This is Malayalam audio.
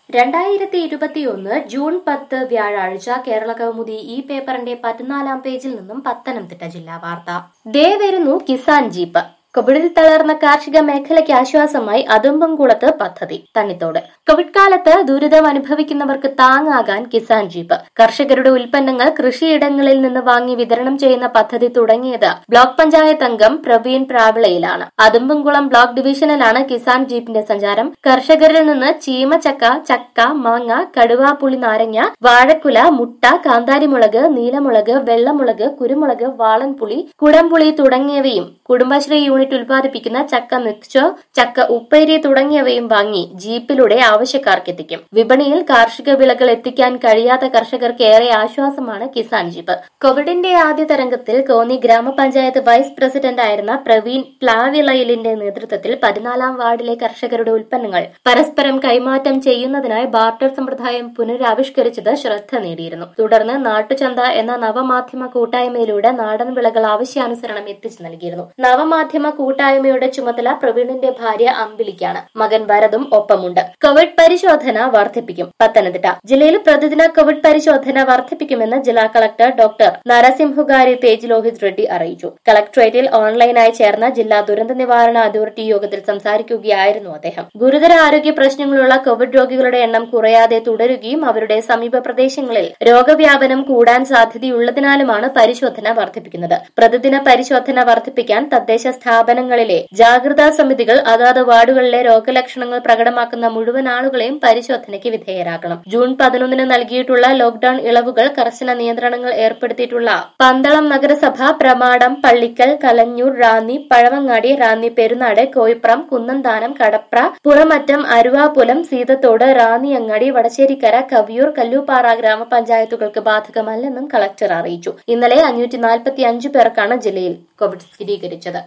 രണ്ടായിരത്തി ഇരുപത്തിയൊന്ന് ജൂൺ പത്ത് വ്യാഴാഴ്ച കേരള കൗമുദി ഈ പേപ്പറിന്റെ പതിനാലാം പേജിൽ നിന്നും പത്തനംതിട്ട ജില്ലാ വാർത്ത ദേ വരുന്നു കിസാൻ ജീപ്പ് കോവിഡിൽ തളർന്ന കാർഷിക മേഖലയ്ക്ക് ആശ്വാസമായി അതുമ്പംകുളത്ത് പദ്ധതി തണ്ണിത്തോട് കോവിഡ് കാലത്ത് ദുരിതം അനുഭവിക്കുന്നവർക്ക് താങ്ങാകാൻ കിസാൻ ജീപ്പ് കർഷകരുടെ ഉൽപ്പന്നങ്ങൾ കൃഷിയിടങ്ങളിൽ നിന്ന് വാങ്ങി വിതരണം ചെയ്യുന്ന പദ്ധതി തുടങ്ങിയത് ബ്ലോക്ക് പഞ്ചായത്ത് അംഗം പ്രവീൺ പ്രാവിളയിലാണ് അതുമ്പംകുളം ബ്ലോക്ക് ഡിവിഷനിലാണ് കിസാൻ ജീപ്പിന്റെ സഞ്ചാരം കർഷകരിൽ നിന്ന് ചീമച്ചക്ക ചക്ക മാങ്ങ കടുവ പുളി നാരങ്ങ വാഴക്കുല മുട്ട കാന്താരിമുളക് നീലമുളക് വെള്ളമുളക് കുരുമുളക് വാളൻപുളി കുടംപുളി തുടങ്ങിയവയും കുടുംബശ്രീ യൂണിറ്റ് ഉൽപ്പാദിപ്പിക്കുന്ന ചക്ക മിക്സ്ചർ ചക്ക ഉപ്പേരി തുടങ്ങിയവയും വാങ്ങി ജീപ്പിലൂടെ ആവശ്യക്കാർക്ക് എത്തിക്കും വിപണിയിൽ കാർഷിക വിളകൾ എത്തിക്കാൻ കഴിയാത്ത കർഷകർക്ക് ഏറെ ആശ്വാസമാണ് കിസാൻ ജീപ്പ് കോവിഡിന്റെ ആദ്യ തരംഗത്തിൽ കോന്നി ഗ്രാമപഞ്ചായത്ത് വൈസ് പ്രസിഡന്റ് ആയിരുന്ന പ്രവീൺ പ്ലാവിളയിലിന്റെ നേതൃത്വത്തിൽ പതിനാലാം വാർഡിലെ കർഷകരുടെ ഉൽപ്പന്നങ്ങൾ പരസ്പരം കൈമാറ്റം ചെയ്യുന്നതിനായി ബാർട്ടർ സമ്പ്രദായം പുനരാവിഷ്കരിച്ചത് ശ്രദ്ധ നേടിയിരുന്നു തുടർന്ന് നാട്ടുചന്ത എന്ന നവമാധ്യമ കൂട്ടായ്മയിലൂടെ നാടൻ വിളകൾ ആവശ്യാനുസരണം എത്തിച്ചു നൽകിയിരുന്നു നവമാധ്യമ കൂട്ടായ്മയുടെ ചുമതല പ്രവീണിന്റെ ഭാര്യ അമ്പിളിക്കാണ് മകൻ ഭരതും ഒപ്പമുണ്ട് കോവിഡ് പരിശോധന വർദ്ധിപ്പിക്കും പത്തനംതിട്ട ജില്ലയിൽ പ്രതിദിന കോവിഡ് പരിശോധന വർദ്ധിപ്പിക്കുമെന്ന് ജില്ലാ കളക്ടർ ഡോക്ടർ നരസിംഹുകാരി തേജ് ലോഹിത് റെഡ്ഡി അറിയിച്ചു കളക്ടറേറ്റിൽ ഓൺലൈനായി ചേർന്ന ജില്ലാ ദുരന്ത നിവാരണ അതോറിറ്റി യോഗത്തിൽ സംസാരിക്കുകയായിരുന്നു അദ്ദേഹം ഗുരുതര ആരോഗ്യ പ്രശ്നങ്ങളുള്ള കോവിഡ് രോഗികളുടെ എണ്ണം കുറയാതെ തുടരുകയും അവരുടെ സമീപ പ്രദേശങ്ങളിൽ രോഗവ്യാപനം കൂടാൻ സാധ്യതയുള്ളതിനാലുമാണ് പരിശോധന വർദ്ധിപ്പിക്കുന്നത് പ്രതിദിന പരിശോധന വർദ്ധിപ്പിക്കാൻ തദ്ദേശ സ്ഥാപനങ്ങളിലെ ജാഗ്രതാ സമിതികൾ അതാത് വാർഡുകളിലെ രോഗലക്ഷണങ്ങൾ പ്രകടമാക്കുന്ന മുഴുവൻ ആളുകളെയും പരിശോധനയ്ക്ക് വിധേയരാക്കണം ജൂൺ പതിനൊന്നിന് നൽകിയിട്ടുള്ള ലോക്ഡൌൺ ഇളവുകൾ കർശന നിയന്ത്രണങ്ങൾ ഏർപ്പെടുത്തിയിട്ടുള്ള പന്തളം നഗരസഭ പ്രമാടം പള്ളിക്കൽ കലഞ്ഞൂർ റാന്നി പഴവങ്ങാടി റാന്നി പെരുന്നാട് കോയിപ്രം കുന്നന്താനം കടപ്ര പുറമറ്റം അരുവാപുലം സീതത്തോട് റാന്നിയങ്ങാടി വടശ്ശേരിക്കര കവിയൂർ കല്ലൂപ്പാറ ഗ്രാമപഞ്ചായത്തുകൾക്ക് ബാധകമല്ലെന്നും കളക്ടർ അറിയിച്ചു ഇന്നലെ അഞ്ഞൂറ്റി നാൽപ്പത്തി അഞ്ച് പേർക്കാണ് ജില്ലയിൽ കോവിഡ് സ്ഥിരീകരിച്ചത്